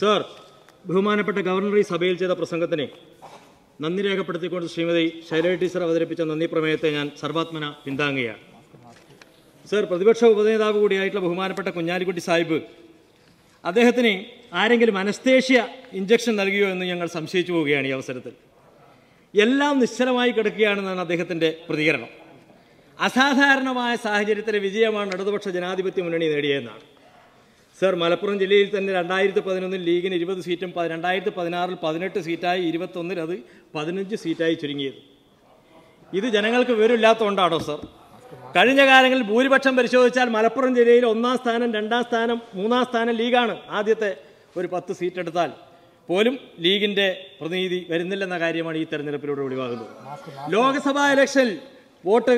Sir ബഹുമാനപ്പെട്ട governor ഈ സഭയിൽ ചെയ്ത പ്രസംഗത്തിന് നന്ദി രേഖപ്പെടുത്തിക്കൊണ്ട് ശ്രീമതി ശൈലജ ടീച്ചർ അവതരിപ്പിച്ച നന്ദി പ്രമേയത്തെ ഞാൻ സർവാത്മന പിന്താങ്ങുകയാണ് സർ പ്രതിപക്ഷ ഉപനേതാവ് കൂടിയായിട്ടുള്ള ബഹുമാനപ്പെട്ട കുഞ്ഞാലിക്കുട്ടി സാഹിബ് അദ്ദേഹത്തിന് ആരെങ്കിലും അനസ്തേഷ്യ ഇഞ്ചക്ഷൻ നൽകിയോ എന്ന് ഞങ്ങൾ സംശയിച്ചു പോവുകയാണ് ഈ അവസരത്തിൽ എല്ലാം നിശ്ചലമായി കിടക്കുകയാണെന്നാണ് അദ്ദേഹത്തിൻ്റെ പ്രതികരണം അസാധാരണമായ സാഹചര്യത്തിലെ വിജയമാണ് ഇടതുപക്ഷ ജനാധിപത്യ മുന്നണി നേടിയതെന്നാണ് സർ മലപ്പുറം ജില്ലയിൽ തന്നെ രണ്ടായിരത്തി പതിനൊന്നിൽ ലീഗിന് ഇരുപത് സീറ്റും പ- രണ്ടായിരത്തി പതിനാറിൽ പതിനെട്ട് സീറ്റായി ഇരുപത്തൊന്നിൽ അത് പതിനഞ്ച് സീറ്റായി ചുരുങ്ങിയത് ഇത് ജനങ്ങൾക്ക് വിവരമില്ലാത്തതുകൊണ്ടാണോ സർ കഴിഞ്ഞ കാലങ്ങളിൽ ഭൂരിപക്ഷം പരിശോധിച്ചാൽ മലപ്പുറം ജില്ലയിൽ ഒന്നാം സ്ഥാനം രണ്ടാം സ്ഥാനം മൂന്നാം സ്ഥാനം ലീഗാണ് ആദ്യത്തെ ഒരു പത്ത് സീറ്റ് എടുത്താൽ പോലും ലീഗിന്റെ പ്രതിനിധി വരുന്നില്ലെന്ന കാര്യമാണ് ഈ തെരഞ്ഞെടുപ്പിലൂടെ വെളിവാകുന്നത് ലോക്സഭാ ഇലക്ഷനിൽ വോട്ട്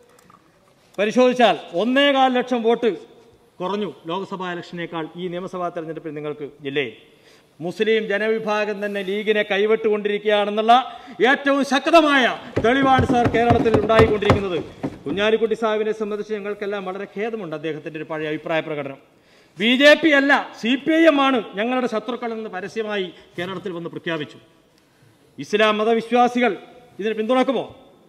പരിശോധിച്ചാൽ ഒന്നേകാൽ ലക്ഷം വോട്ട് കുറഞ്ഞു ലോക്സഭാ ഇലക്ഷനേക്കാൾ ഈ നിയമസഭാ തെരഞ്ഞെടുപ്പിൽ നിങ്ങൾക്ക് ജില്ലയിൽ മുസ്ലിം ജനവിഭാഗം തന്നെ ലീഗിനെ കൈവിട്ടുകൊണ്ടിരിക്കുകയാണെന്നുള്ള ഏറ്റവും ശക്തമായ തെളിവാണ് സാർ കേരളത്തിൽ ഉണ്ടായിക്കൊണ്ടിരിക്കുന്നത് കുഞ്ഞാലിക്കുട്ടി സാഹിബിനെ സംബന്ധിച്ച് ഞങ്ങൾക്കെല്ലാം വളരെ ഖേദമുണ്ട് അദ്ദേഹത്തിന്റെ ഒരു പഴയ അഭിപ്രായ പ്രകടനം ബി ജെ പി അല്ല സി പി ഐ എം ആണ് ഞങ്ങളുടെ ശത്രുക്കളെന്ന് പരസ്യമായി കേരളത്തിൽ വന്ന് പ്രഖ്യാപിച്ചു ഇസ്ലാം മതവിശ്വാസികൾ ഇതിന് പിന്തുണക്കുമോ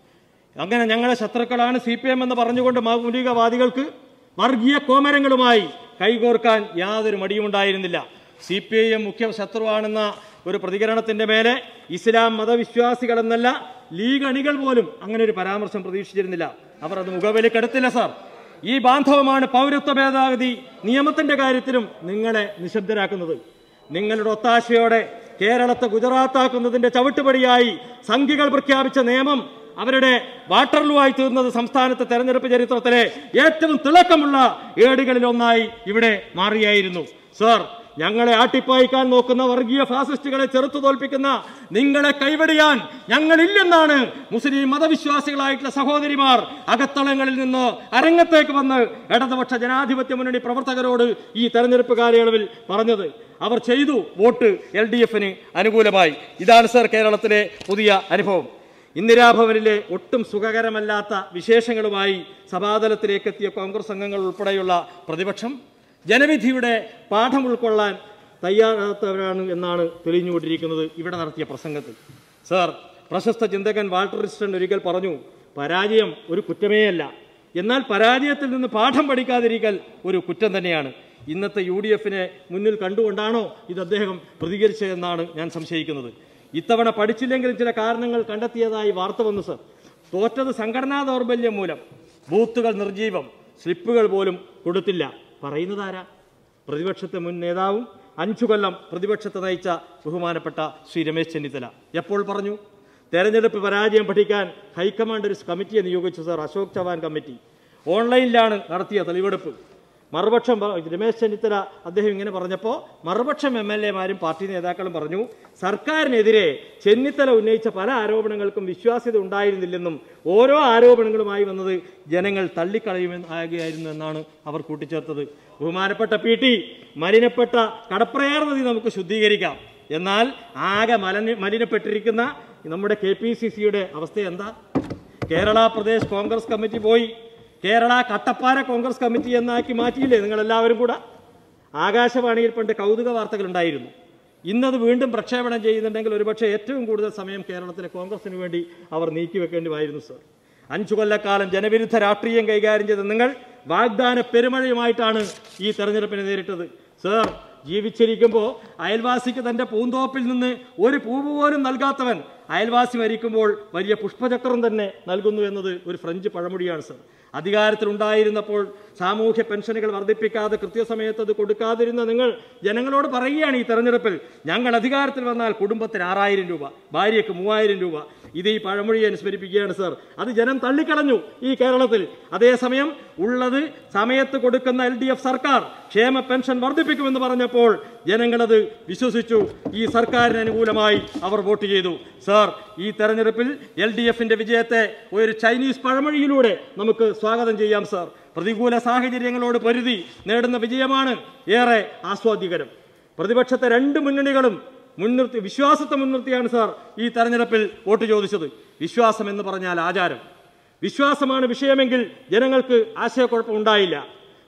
അങ്ങനെ ഞങ്ങളെ ശത്രുക്കളാണ് സി പി എം എന്ന് പറഞ്ഞുകൊണ്ട് മൗലികവാദികൾക്ക് വർഗീയ കോമരങ്ങളുമായി കൈകോർക്കാൻ യാതൊരു മടിയുമുണ്ടായിരുന്നില്ല സി പി ഐ എം മുഖ്യ ശത്രുവാണെന്ന ഒരു പ്രതികരണത്തിന്റെ മേലെ ഇസ്ലാം മതവിശ്വാസികൾ എന്നല്ല ലീഗ് അണികൾ പോലും അങ്ങനെ ഒരു പരാമർശം പ്രതീക്ഷിച്ചിരുന്നില്ല അവർ അത് മുഖവിലക്കെടുത്തില്ല സാർ ഈ ബാന്ധവമാണ് പൗരത്വ ഭേദഗതി നിയമത്തിന്റെ കാര്യത്തിലും നിങ്ങളെ നിശബ്ദരാക്കുന്നത് നിങ്ങളുടെ ഒത്താശയോടെ കേരളത്തെ ഗുജറാത്താക്കുന്നതിന്റെ ചവിട്ടുപടിയായി സംഘികൾ പ്രഖ്യാപിച്ച നിയമം അവരുടെ വാട്ടർലൂ ആയി തീർന്നത് സംസ്ഥാനത്തെ തെരഞ്ഞെടുപ്പ് ചരിത്രത്തിലെ ഏറ്റവും തിളക്കമുള്ള ഏടുകളിൽ ഒന്നായി ഇവിടെ മാറിയായിരുന്നു സർ ഞങ്ങളെ ആട്ടിപ്പായിക്കാൻ നോക്കുന്ന വർഗീയ ഫാസിസ്റ്റുകളെ ചെറുത്തു തോൽപ്പിക്കുന്ന നിങ്ങളെ കൈവടിയാൻ ഞങ്ങളില്ലെന്നാണ് മുസ്ലിം മതവിശ്വാസികളായിട്ടുള്ള സഹോദരിമാർ അകത്തളങ്ങളിൽ നിന്ന് അരങ്ങത്തേക്ക് വന്ന് ഇടതുപക്ഷ ജനാധിപത്യ മുന്നണി പ്രവർത്തകരോട് ഈ തെരഞ്ഞെടുപ്പ് കാലയളവിൽ പറഞ്ഞത് അവർ ചെയ്തു വോട്ട് എൽ ഡി എഫിന് അനുകൂലമായി ഇതാണ് സർ കേരളത്തിലെ പുതിയ അനുഭവം ഇന്ദിരാഭവനിലെ ഒട്ടും സുഖകരമല്ലാത്ത വിശേഷങ്ങളുമായി സഭാതലത്തിലേക്ക് എത്തിയ കോൺഗ്രസ് അംഗങ്ങൾ ഉൾപ്പെടെയുള്ള പ്രതിപക്ഷം ജനവിധിയുടെ പാഠം ഉൾക്കൊള്ളാൻ തയ്യാറാത്തവരാണ് എന്നാണ് തെളിഞ്ഞുകൊണ്ടിരിക്കുന്നത് ഇവിടെ നടത്തിയ പ്രസംഗത്തിൽ സാർ പ്രശസ്ത ചിന്തകൻ വാൾട്ടർ റിസ്റ്റൺ ഒരിക്കൽ പറഞ്ഞു പരാജയം ഒരു കുറ്റമേയല്ല എന്നാൽ പരാജയത്തിൽ നിന്ന് പാഠം പഠിക്കാതിരിക്കൽ ഒരു കുറ്റം തന്നെയാണ് ഇന്നത്തെ യു ഡി എഫിനെ മുന്നിൽ കണ്ടുകൊണ്ടാണോ ഇത് അദ്ദേഹം പ്രതികരിച്ചതെന്നാണ് ഞാൻ സംശയിക്കുന്നത് ഇത്തവണ പഠിച്ചില്ലെങ്കിലും ചില കാരണങ്ങൾ കണ്ടെത്തിയതായി വാർത്ത വന്നു സർ തോറ്റത് സംഘടനാ ദൗർബല്യം മൂലം ബൂത്തുകൾ നിർജീവം സ്ലിപ്പുകൾ പോലും കൊടുത്തില്ല പറയുന്നതാരാ പ്രതിപക്ഷത്തെ മുൻ നേതാവും അഞ്ചു കൊല്ലം പ്രതിപക്ഷത്തെ നയിച്ച ബഹുമാനപ്പെട്ട ശ്രീ രമേശ് ചെന്നിത്തല എപ്പോൾ പറഞ്ഞു തെരഞ്ഞെടുപ്പ് പരാജയം പഠിക്കാൻ ഹൈക്കമാൻഡ് ഒരു കമ്മിറ്റിയെ നിയോഗിച്ചു സർ അശോക് ചവാൻ കമ്മിറ്റി ഓൺലൈനിലാണ് നടത്തിയ തെളിവെടുപ്പ് മറുപക്ഷം പ- രമേശ് ചെന്നിത്തല അദ്ദേഹം ഇങ്ങനെ പറഞ്ഞപ്പോൾ മറുപക്ഷം എം എൽ എമാരും പാർട്ടി നേതാക്കളും പറഞ്ഞു സർക്കാരിനെതിരെ ചെന്നിത്തല ഉന്നയിച്ച പല ആരോപണങ്ങൾക്കും വിശ്വാസ്യത ഉണ്ടായിരുന്നില്ലെന്നും ഓരോ ആരോപണങ്ങളുമായി വന്നത് ജനങ്ങൾ തള്ളിക്കളയുമെന്നാകുകയായിരുന്നു എന്നാണ് അവർ കൂട്ടിച്ചേർത്തത് ബഹുമാനപ്പെട്ട പി ടി മലിനപ്പെട്ട കടപ്രയാർ നദി നമുക്ക് ശുദ്ധീകരിക്കാം എന്നാൽ ആകെ മലന മലിനപ്പെട്ടിരിക്കുന്ന നമ്മുടെ കെ പി സി സിയുടെ അവസ്ഥ എന്താ കേരള പ്രദേശ് കോൺഗ്രസ് കമ്മിറ്റി പോയി കേരള കട്ടപ്പാറ കോൺഗ്രസ് കമ്മിറ്റി എന്നാക്കി മാറ്റിയില്ലേ നിങ്ങൾ എല്ലാവരും കൂടെ ആകാശവാണിയിൽ പണ്ട് കൗതുക വാർത്തകൾ ഉണ്ടായിരുന്നു ഇന്നത് വീണ്ടും പ്രക്ഷേപണം ചെയ്യുന്നുണ്ടെങ്കിൽ ഒരുപക്ഷെ ഏറ്റവും കൂടുതൽ സമയം കേരളത്തിലെ കോൺഗ്രസിന് വേണ്ടി അവർ നീക്കിവെക്കേണ്ടിമായിരുന്നു സർ അഞ്ചു കൊല്ലക്കാലം ജനവിരുദ്ധ രാഷ്ട്രീയം കൈകാര്യം ചെയ്ത നിങ്ങൾ വാഗ്ദാന പെരുമഴയുമായിട്ടാണ് ഈ തെരഞ്ഞെടുപ്പിനെ നേരിട്ടത് സർ ജീവിച്ചിരിക്കുമ്പോൾ അയൽവാസിക്ക് തന്റെ പൂന്തോപ്പിൽ നിന്ന് ഒരു പൂവ് പോലും നൽകാത്തവൻ അയൽവാസി മരിക്കുമ്പോൾ വലിയ പുഷ്പചക്രം തന്നെ നൽകുന്നു എന്നത് ഒരു ഫ്രഞ്ച് പഴമൊഴിയാണ് സർ അധികാരത്തിലുണ്ടായിരുന്നപ്പോൾ സാമൂഹ്യ പെൻഷനുകൾ വർദ്ധിപ്പിക്കാതെ കൃത്യസമയത്ത് അത് കൊടുക്കാതിരുന്ന നിങ്ങൾ ജനങ്ങളോട് പറയുകയാണ് ഈ തെരഞ്ഞെടുപ്പിൽ ഞങ്ങൾ അധികാരത്തിൽ വന്നാൽ കുടുംബത്തിന് ആറായിരം രൂപ ഭാര്യയ്ക്ക് മൂവായിരം രൂപ ഇത് ഈ പഴമൊഴി അനുസ്മരിപ്പിക്കുകയാണ് സർ അത് ജനം തള്ളിക്കളഞ്ഞു ഈ കേരളത്തിൽ അതേസമയം ഉള്ളത് സമയത്ത് കൊടുക്കുന്ന എൽ ഡി എഫ് സർക്കാർ ക്ഷേമ പെൻഷൻ വർദ്ധിപ്പിക്കുമെന്ന് പറഞ്ഞപ്പോൾ ജനങ്ങളത് വിശ്വസിച്ചു ഈ സർക്കാരിന് അനുകൂലമായി അവർ വോട്ട് ചെയ്തു സർ ഈ തെരഞ്ഞെടുപ്പിൽ എൽ ഡി എഫിന്റെ വിജയത്തെ ഒരു ചൈനീസ് പഴമൊഴിയിലൂടെ നമുക്ക് സ്വാഗതം ചെയ്യാം സർ പ്രതികൂല സാഹചര്യങ്ങളോട് പൊരുതി നേടുന്ന വിജയമാണ് ഏറെ ആസ്വാദ്യകരം പ്രതിപക്ഷത്തെ രണ്ട് മുന്നണികളും മുൻനിർത്തി വിശ്വാസത്തെ മുൻനിർത്തിയാണ് സാർ ഈ തെരഞ്ഞെടുപ്പിൽ വോട്ട് ചോദിച്ചത് വിശ്വാസം എന്ന് പറഞ്ഞാൽ ആചാരം വിശ്വാസമാണ് വിഷയമെങ്കിൽ ജനങ്ങൾക്ക് ആശയക്കുഴപ്പം ഉണ്ടായില്ല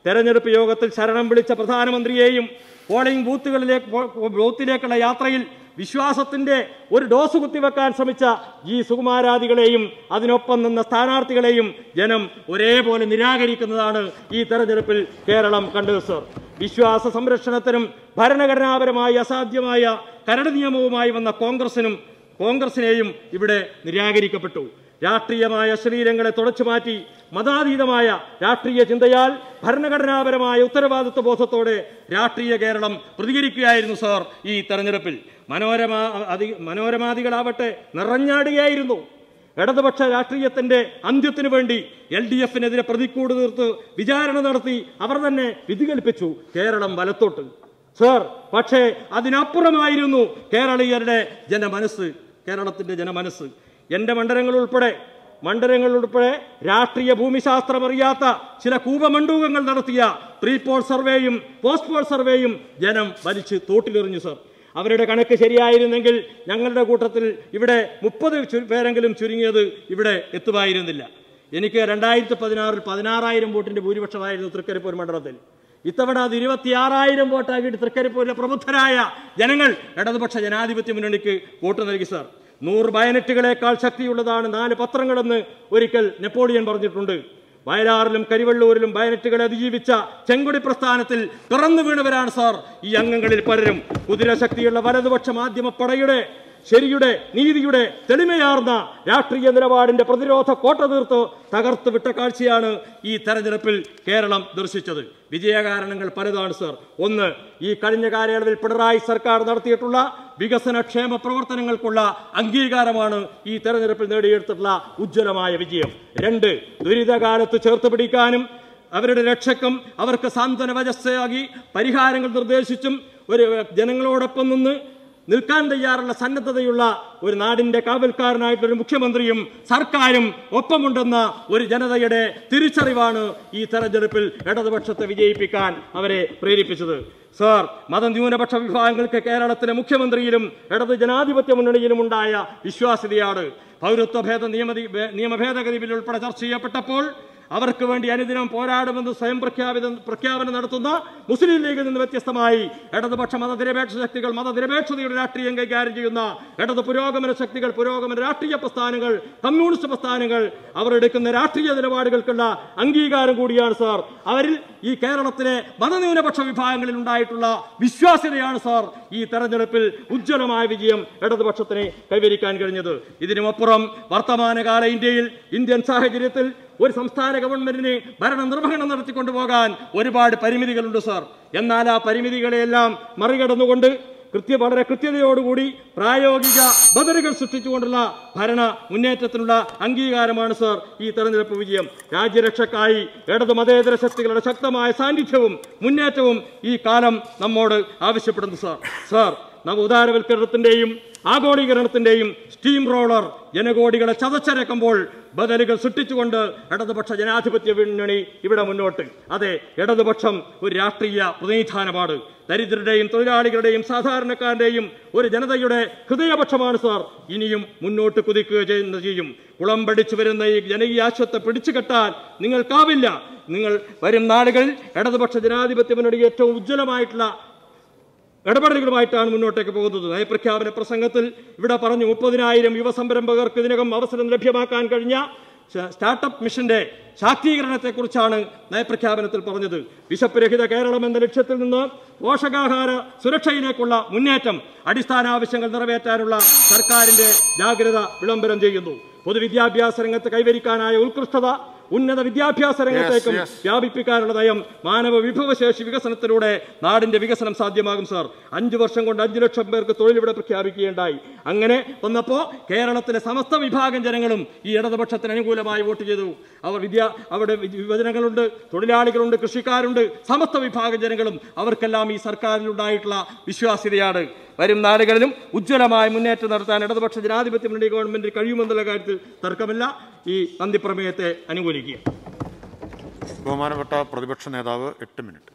തെരഞ്ഞെടുപ്പ് യോഗത്തിൽ ശരണം വിളിച്ച പ്രധാനമന്ത്രിയെയും പോളിംഗ് ബൂത്തുകളിലേക്ക് പോ- ബൂത്തിലേക്കുള്ള യാത്രയിൽ വിശ്വാസത്തിന്റെ ഒരു ഡോസ് കുത്തിവെക്കാൻ ശ്രമിച്ച ജി സുകുമാരാദികളെയും അതിനൊപ്പം നിന്ന സ്ഥാനാർത്ഥികളെയും ജനം ഒരേപോലെ നിരാകരിക്കുന്നതാണ് ഈ തെരഞ്ഞെടുപ്പിൽ കേരളം കണ്ടത് സർ വിശ്വാസ സംരക്ഷണത്തിനും ഭരണഘടനാപരമായി അസാധ്യമായ കരട് നിയമവുമായി വന്ന കോൺഗ്രസിനും കോൺഗ്രസിനെയും ഇവിടെ നിരാകരിക്കപ്പെട്ടു രാഷ്ട്രീയമായ ശരീരങ്ങളെ തുടച്ചു മാറ്റി മതാതീതമായ രാഷ്ട്രീയ ചിന്തയാൽ ഭരണഘടനാപരമായ ഉത്തരവാദിത്വ ബോധത്തോടെ രാഷ്ട്രീയ കേരളം പ്രതികരിക്കുകയായിരുന്നു സാർ ഈ തെരഞ്ഞെടുപ്പിൽ മനോരമ അതി മനോരമാദികളാവട്ടെ നിറഞ്ഞാടുകയായിരുന്നു ഇടതുപക്ഷ രാഷ്ട്രീയത്തിന്റെ അന്ത്യത്തിനു വേണ്ടി എൽ ഡി എഫിനെതിരെ പ്രതിക്കൂട് തീർത്ത് വിചാരണ നടത്തി അവർ തന്നെ വിധി കൽപ്പിച്ചു കേരളം വലത്തോട്ട് സർ പക്ഷേ അതിനപ്പുറമായിരുന്നു കേരളീയരുടെ ജനമനസ്സ് കേരളത്തിന്റെ ജനമനസ്സ് എന്റെ മണ്ഡലങ്ങൾ ഉൾപ്പെടെ മണ്ഡലങ്ങൾ ഉൾപ്പെടെ രാഷ്ട്രീയ ഭൂമിശാസ്ത്രം അറിയാത്ത ചില കൂപമണ്ഡൂകങ്ങൾ നടത്തിയ പ്രീ പോൾ സർവേയും പോസ്റ്റ് പോൾ സർവേയും ജനം വലിച്ച് തോട്ടിലെറിഞ്ഞു സർ അവരുടെ കണക്ക് ശരിയായിരുന്നെങ്കിൽ ഞങ്ങളുടെ കൂട്ടത്തിൽ ഇവിടെ മുപ്പത് പേരെങ്കിലും ചുരുങ്ങിയത് ഇവിടെ എത്തുമായിരുന്നില്ല എനിക്ക് രണ്ടായിരത്തി പതിനാറിൽ പതിനാറായിരം വോട്ടിന്റെ ഭൂരിപക്ഷമായിരുന്നു തൃക്കരിപ്പൂർ മണ്ഡലത്തിൽ ഇത്തവണ അത് ഇരുപത്തിയാറായിരം വോട്ടാക്കിയിട്ട് തൃക്കരിപ്പൂരിലെ പ്രബുദ്ധരായ ജനങ്ങൾ ഇടതുപക്ഷ ജനാധിപത്യ മുന്നണിക്ക് വോട്ട് നൽകി സാർ നൂറ് ബയനറ്റുകളേക്കാൾ ശക്തിയുള്ളതാണ് നാല് പത്രങ്ങളെന്ന് ഒരിക്കൽ നെപ്പോളിയൻ പറഞ്ഞിട്ടുണ്ട് വയലാറിലും കരിവള്ളൂരിലും ബയനറ്റുകളെ അതിജീവിച്ച ചെങ്കൊടി പ്രസ്ഥാനത്തിൽ പിറന്നു വീണവരാണ് സാർ ഈ അംഗങ്ങളിൽ പലരും കുതിരശക്തിയുള്ള വലതുപക്ഷ മാധ്യമ പടയുടെ ശരിയുടെ നീതിയുടെ തെളിമയാർന്ന രാഷ്ട്രീയ നിലപാടിന്റെ പ്രതിരോധ കോട്ട തീർത്ത് തകർത്ത് വിട്ട കാഴ്ചയാണ് ഈ തെരഞ്ഞെടുപ്പിൽ കേരളം ദർശിച്ചത് വിജയകാരണങ്ങൾ പലതാണ് സർ ഒന്ന് ഈ കഴിഞ്ഞ കാലയളവിൽ പിണറായി സർക്കാർ നടത്തിയിട്ടുള്ള വികസന ക്ഷേമ പ്രവർത്തനങ്ങൾക്കുള്ള അംഗീകാരമാണ് ഈ തെരഞ്ഞെടുപ്പിൽ നേടിയെടുത്തിട്ടുള്ള ഉജ്ജ്വലമായ വിജയം രണ്ട് ദുരിതകാലത്ത് ചേർത്ത് പിടിക്കാനും അവരുടെ രക്ഷക്കും അവർക്ക് സാന്ത്വന വജസ്സയാകി പരിഹാരങ്ങൾ നിർദ്ദേശിച്ചും ഒരു ജനങ്ങളോടൊപ്പം നിന്ന് നിൽക്കാൻ തയ്യാറുള്ള സന്നദ്ധതയുള്ള ഒരു നാടിന്റെ കാവൽക്കാരനായിട്ടുള്ള ഒരു മുഖ്യമന്ത്രിയും സർക്കാരും ഒപ്പമുണ്ടെന്ന ഒരു ജനതയുടെ തിരിച്ചറിവാണ് ഈ തെരഞ്ഞെടുപ്പിൽ ഇടതുപക്ഷത്തെ വിജയിപ്പിക്കാൻ അവരെ പ്രേരിപ്പിച്ചത് സാർ മതന്യൂനപക്ഷ വിഭാഗങ്ങൾക്ക് കേരളത്തിലെ മുഖ്യമന്ത്രിയിലും ഇടത് ജനാധിപത്യ മുന്നണിയിലും ഉണ്ടായ വിശ്വാസ്യതയാണ് പൗരത്വ ഭേദ നിയമ നിയമ ഭേദഗതി ബിൽ ഉൾപ്പെടെ ചർച്ച ചെയ്യപ്പെട്ടപ്പോൾ അവർക്ക് വേണ്ടി അനുദിനം പോരാടുമെന്ന് സ്വയം പ്രഖ്യാപിത പ്രഖ്യാപനം നടത്തുന്ന മുസ്ലിം ലീഗിൽ നിന്ന് വ്യത്യസ്തമായി ഇടതുപക്ഷ മതനിരപേക്ഷ ശക്തികൾ മതനിരപേക്ഷതയുടെ രാഷ്ട്രീയം കൈകാര്യം ചെയ്യുന്ന ഇടത് പുരോഗമന ശക്തികൾ പുരോഗമന രാഷ്ട്രീയ പ്രസ്ഥാനങ്ങൾ കമ്മ്യൂണിസ്റ്റ് പ്രസ്ഥാനങ്ങൾ അവർ എടുക്കുന്ന രാഷ്ട്രീയ നിലപാടുകൾക്കുള്ള അംഗീകാരം കൂടിയാണ് സാർ അവരിൽ ഈ കേരളത്തിലെ മതന്യൂനപക്ഷ വിഭാഗങ്ങളിൽ ഉണ്ടായിട്ടുള്ള വിശ്വാസ്യതയാണ് സാർ ഈ തെരഞ്ഞെടുപ്പിൽ ഉജ്ജ്വലമായ വിജയം ഇടതുപക്ഷത്തിന് കൈവരിക്കാൻ കഴിഞ്ഞത് ഇതിനുമപ്പുറം വർത്തമാനകാല ഇന്ത്യയിൽ ഇന്ത്യൻ സാഹചര്യത്തിൽ ഒരു സംസ്ഥാന ഗവൺമെന്റിന് ഭരണ നിർവഹണം നടത്തിക്കൊണ്ടുപോകാൻ ഒരുപാട് പരിമിതികളുണ്ട് സാർ എന്നാൽ ആ പരിമിതികളെയെല്ലാം മറികടന്നുകൊണ്ട് കൃത്യ വളരെ കൃത്യതയോടുകൂടി പ്രായോഗിക ബദലുകൾ സൃഷ്ടിച്ചുകൊണ്ടുള്ള ഭരണ മുന്നേറ്റത്തിനുള്ള അംഗീകാരമാണ് സാർ ഈ തെരഞ്ഞെടുപ്പ് വിജയം രാജ്യരക്ഷക്കായി ഇടതു മതേതര ശക്തികളുടെ ശക്തമായ സാന്നിധ്യവും മുന്നേറ്റവും ഈ കാലം നമ്മോട് ആവശ്യപ്പെടുന്നു സാർ സാർ നവ ഉദാരവൽക്കരണത്തിന്റെയും ആഗോളീകരണത്തിന്റെയും സ്റ്റീം റോളർ ജനകോടികളെ ചതച്ചരക്കുമ്പോൾ ബദലുകൾ സൃഷ്ടിച്ചുകൊണ്ട് ഇടതുപക്ഷ ജനാധിപത്യ മുന്നണി ഇവിടെ മുന്നോട്ട് അതെ ഇടതുപക്ഷം ഒരു രാഷ്ട്രീയ പ്രതിനിധാനമാണ് ദരിദ്രരുടെയും തൊഴിലാളികളുടെയും സാധാരണക്കാരുടെയും ഒരു ജനതയുടെ ഹൃദയപക്ഷമാണ് സാർ ഇനിയും മുന്നോട്ട് കുതിക്കുക ചെയ്യുന്ന ചെയ്യും കുളം പഠിച്ചു വരുന്ന ഈ ജനകീയാശ്വത്തെ പിടിച്ചു കെട്ടാൻ നിങ്ങൾക്കാവില്ല നിങ്ങൾ വരും നാളുകളിൽ ഇടതുപക്ഷ ജനാധിപത്യ മുന്നണി ഏറ്റവും ഉജ്ജ്വലമായിട്ടുള്ള ഇടപെടലുകളുമായിട്ടാണ് മുന്നോട്ടേക്ക് പോകുന്നത് നയപ്രഖ്യാപന പ്രസംഗത്തിൽ ഇവിടെ പറഞ്ഞു മുപ്പതിനായിരം യുവസംരംഭകർക്ക് ഇതിനകം അവസരം ലഭ്യമാക്കാൻ കഴിഞ്ഞ സ്റ്റ- സ്റ്റാർട്ടപ്പ് മിഷന്റെ ശാക്തീകരണത്തെക്കുറിച്ചാണ് നയപ്രഖ്യാപനത്തിൽ പറഞ്ഞത് വിശപ്പ് രഹിത കേരളം എന്ന ലക്ഷ്യത്തിൽ നിന്ന് പോഷകാഹാര സുരക്ഷയിലേക്കുള്ള മുന്നേറ്റം അടിസ്ഥാന ആവശ്യങ്ങൾ നിറവേറ്റാനുള്ള സർക്കാരിന്റെ ജാഗ്രത വിളംബരം ചെയ്യുന്നു പൊതുവിദ്യാഭ്യാസ രംഗത്ത് കൈവരിക്കാനായ ഉത്കൃഷ്ടത ഉന്നത വിദ്യാഭ്യാസ രംഗത്തേക്കും yes. വ്യാപിപ്പിക്കാനുള്ള നയം മാനവ വിഭവശേഷി വികസനത്തിലൂടെ നാടിന്റെ വികസനം സാധ്യമാകും സാർ അഞ്ചു വർഷം കൊണ്ട് അഞ്ചു ലക്ഷം പേർക്ക് തൊഴിൽ ഇവിടെ പ്രഖ്യാപിക്കുകയുണ്ടായി അങ്ങനെ വന്നപ്പോ കേരളത്തിലെ സമസ്ത വിഭാഗം ജനങ്ങളും ഈ ഇടതുപക്ഷത്തിന് അനുകൂലമായി വോട്ട് ചെയ്തു അവർ വിദ്യ അവിടെ വി- വിഭജനങ്ങളുണ്ട് തൊഴിലാളികളുണ്ട് കൃഷിക്കാരുണ്ട് സമസ്ത വിഭാഗം ജനങ്ങളും അവർക്കെല്ലാം ഈ സർക്കാരിലുണ്ടായിട്ടുള്ള വിശ്വാസ്യതയാണ് വരും നാളുകളിലും ഉജ്ജ്വലമായ മുന്നേറ്റം നടത്താൻ ഇടതുപക്ഷ ജനാധിപത്യ മുന്നണി ഗവൺമെന്റ് കഴിയുമെന്നുള്ള കാര്യത്തിൽ തർക്കമില്ല ഈ നന്ദിപ്രമേയത്തെ അനുകൂലിക്കുക ബഹുമാനപ്പെട്ട പ്രതിപക്ഷ നേതാവ് എട്ട് മിനിറ്റ്